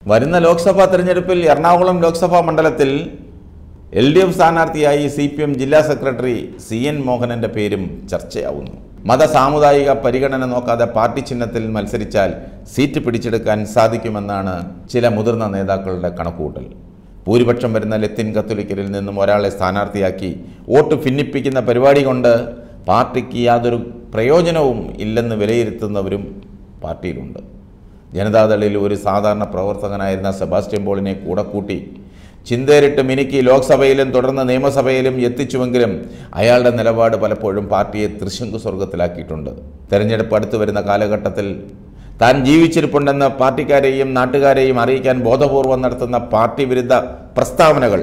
വരുന്ന ലോക്സഭാ തെരഞ്ഞെടുപ്പിൽ എറണാകുളം ലോക്സഭാ മണ്ഡലത്തിൽ എൽ ഡി എഫ് സ്ഥാനാർത്ഥിയായി സി പി എം ജില്ലാ സെക്രട്ടറി സി എൻ മോഹനന്റെ പേരും ചർച്ചയാവുന്നു മത സാമുദായിക പരിഗണന നോക്കാതെ പാർട്ടി ചിഹ്നത്തിൽ മത്സരിച്ചാൽ സീറ്റ് പിടിച്ചെടുക്കാൻ സാധിക്കുമെന്നാണ് ചില മുതിർന്ന നേതാക്കളുടെ കണക്കുകൂട്ടൽ ഭൂരിപക്ഷം വരുന്ന ലത്തിൻ കത്തോലിക്കരിൽ നിന്നും ഒരാളെ സ്ഥാനാർത്ഥിയാക്കി വോട്ട് ഭിന്നിപ്പിക്കുന്ന പരിപാടി കൊണ്ട് പാർട്ടിക്ക് യാതൊരു പ്രയോജനവും ഇല്ലെന്ന് വിലയിരുത്തുന്നവരും പാർട്ടിയിലുണ്ട് ജനതാദളിൽ ഒരു സാധാരണ പ്രവർത്തകനായിരുന്ന സെബാസ്റ്റ്യൻ പോളിനെ കൂടെ കൂട്ടി ചിന്തേരിട്ട് മിനുക്കി ലോക്സഭയിലും തുടർന്ന് നിയമസഭയിലും എത്തിച്ചുവെങ്കിലും അയാളുടെ നിലപാട് പലപ്പോഴും പാർട്ടിയെ തൃശങ്കു സ്വർഗത്തിലാക്കിയിട്ടുണ്ട് തെരഞ്ഞെടുപ്പ് അടുത്തു വരുന്ന കാലഘട്ടത്തിൽ താൻ ജീവിച്ചിരിപ്പുണ്ടെന്ന് പാർട്ടിക്കാരെയും നാട്ടുകാരെയും അറിയിക്കാൻ ബോധപൂർവം നടത്തുന്ന പാർട്ടി വിരുദ്ധ പ്രസ്താവനകൾ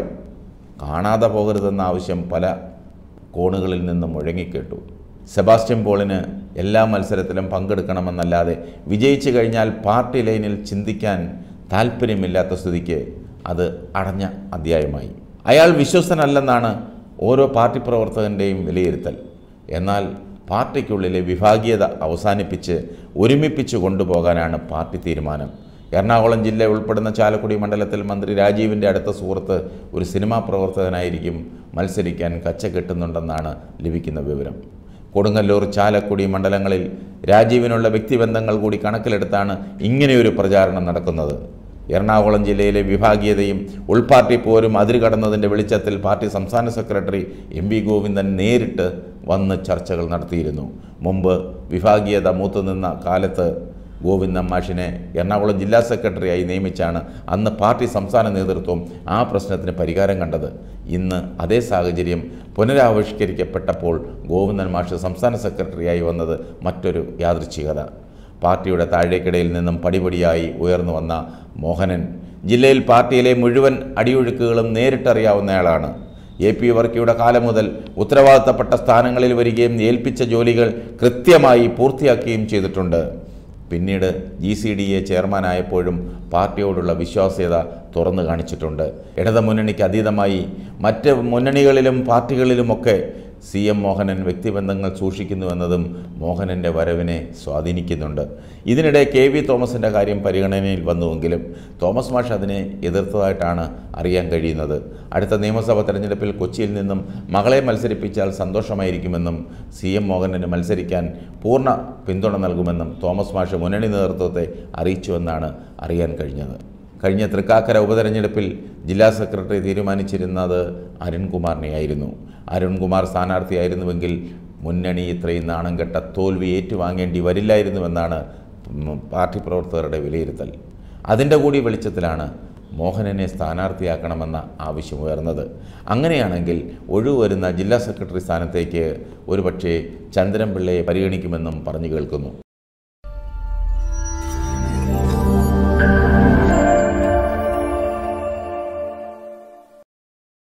കാണാതെ പോകരുതെന്ന ആവശ്യം പല കോണുകളിൽ നിന്നും മുഴങ്ങിക്കേട്ടു സെബാസ്റ്റ്യൻ പോളിന് എല്ലാ മത്സരത്തിലും പങ്കെടുക്കണമെന്നല്ലാതെ വിജയിച്ചു കഴിഞ്ഞാൽ പാർട്ടി ലൈനിൽ ചിന്തിക്കാൻ താല്പര്യമില്ലാത്ത സ്ഥിതിക്ക് അത് അടഞ്ഞ അധ്യായമായി അയാൾ വിശ്വസ്തനല്ലെന്നാണ് ഓരോ പാർട്ടി പ്രവർത്തകൻ്റെയും വിലയിരുത്തൽ എന്നാൽ പാർട്ടിക്കുള്ളിലെ വിഭാഗീയത അവസാനിപ്പിച്ച് ഒരുമിപ്പിച്ച് കൊണ്ടുപോകാനാണ് പാർട്ടി തീരുമാനം എറണാകുളം ജില്ല ഉൾപ്പെടുന്ന ചാലക്കുടി മണ്ഡലത്തിൽ മന്ത്രി രാജീവിൻ്റെ അടുത്ത സുഹൃത്ത് ഒരു സിനിമാ പ്രവർത്തകനായിരിക്കും മത്സരിക്കാൻ കച്ച കെട്ടുന്നുണ്ടെന്നാണ് ലഭിക്കുന്ന വിവരം കൊടുങ്ങല്ലൂർ ചാലക്കുടി മണ്ഡലങ്ങളിൽ രാജീവിനുള്ള വ്യക്തിബന്ധങ്ങൾ കൂടി കണക്കിലെടുത്താണ് ഇങ്ങനെയൊരു പ്രചാരണം നടക്കുന്നത് എറണാകുളം ജില്ലയിലെ വിഭാഗീയതയും ഉൾപാർട്ടി പോരും അതിരുകടന്നതിൻ്റെ വെളിച്ചത്തിൽ പാർട്ടി സംസ്ഥാന സെക്രട്ടറി എം വി ഗോവിന്ദൻ നേരിട്ട് വന്ന് ചർച്ചകൾ നടത്തിയിരുന്നു മുമ്പ് വിഭാഗീയത മൂത്തുനിന്ന കാലത്ത് ഗോവിന്ദൻ മാഷിനെ എറണാകുളം ജില്ലാ സെക്രട്ടറിയായി നിയമിച്ചാണ് അന്ന് പാർട്ടി സംസ്ഥാന നേതൃത്വം ആ പ്രശ്നത്തിന് പരിഹാരം കണ്ടത് ഇന്ന് അതേ സാഹചര്യം പുനരാവിഷ്കരിക്കപ്പെട്ടപ്പോൾ ഗോവിന്ദൻ മാഷ് സംസ്ഥാന സെക്രട്ടറിയായി വന്നത് മറ്റൊരു യാദൃച്ഛികത പാർട്ടിയുടെ താഴേക്കിടയിൽ നിന്നും പടിപടിയായി ഉയർന്നു വന്ന മോഹനൻ ജില്ലയിൽ പാർട്ടിയിലെ മുഴുവൻ അടിയൊഴുക്കുകളും നേരിട്ടറിയാവുന്നയാളാണ് എ പി വർക്കിയുടെ കാലം മുതൽ ഉത്തരവാദിത്തപ്പെട്ട സ്ഥാനങ്ങളിൽ വരികയും ഏൽപ്പിച്ച ജോലികൾ കൃത്യമായി പൂർത്തിയാക്കുകയും ചെയ്തിട്ടുണ്ട് പിന്നീട് ജി സി ഡി എ ചെയർമാനായപ്പോഴും പാർട്ടിയോടുള്ള വിശ്വാസ്യത തുറന്നു കാണിച്ചിട്ടുണ്ട് ഇടത് മുന്നണിക്ക് അതീതമായി മറ്റ് മുന്നണികളിലും പാർട്ടികളിലുമൊക്കെ സി എം മോഹനൻ വ്യക്തിബന്ധങ്ങൾ സൂക്ഷിക്കുന്നുവെന്നതും മോഹനൻ്റെ വരവിനെ സ്വാധീനിക്കുന്നുണ്ട് ഇതിനിടെ കെ വി തോമസിൻ്റെ കാര്യം പരിഗണനയിൽ വന്നുവെങ്കിലും തോമസ് മാഷ് അതിനെ എതിർത്തതായിട്ടാണ് അറിയാൻ കഴിയുന്നത് അടുത്ത നിയമസഭാ തെരഞ്ഞെടുപ്പിൽ കൊച്ചിയിൽ നിന്നും മകളെ മത്സരിപ്പിച്ചാൽ സന്തോഷമായിരിക്കുമെന്നും സി എം മോഹനന് മത്സരിക്കാൻ പൂർണ്ണ പിന്തുണ നൽകുമെന്നും തോമസ് മാഷ് മുന്നണി നേതൃത്വത്തെ അറിയിച്ചുവെന്നാണ് അറിയാൻ കഴിഞ്ഞത് കഴിഞ്ഞ തൃക്കാക്കര ഉപതെരഞ്ഞെടുപ്പിൽ ജില്ലാ സെക്രട്ടറി തീരുമാനിച്ചിരുന്നത് അരുൺകുമാറിനെയായിരുന്നു അരുൺകുമാർ സ്ഥാനാർത്ഥിയായിരുന്നുവെങ്കിൽ മുന്നണി ഇത്രയും നാണം കെട്ട തോൽവി ഏറ്റുവാങ്ങേണ്ടി വരില്ലായിരുന്നുവെന്നാണ് ഉം, പാർട്ടി പ്രവർത്തകരുടെ വിലയിരുത്തൽ അതിൻ്റെ കൂടി വെളിച്ചത്തിലാണ് മോഹനനെ സ്ഥാനാർത്ഥിയാക്കണമെന്ന ആവശ്യമുയർന്നത് അങ്ങനെയാണെങ്കിൽ ഒഴിവരുന്ന ജില്ലാ സെക്രട്ടറി സ്ഥാനത്തേക്ക് ഒരുപക്ഷേ ചന്ദ്രൻപിള്ളയെ പരിഗണിക്കുമെന്നും പറഞ്ഞു കേൾക്കുന്നു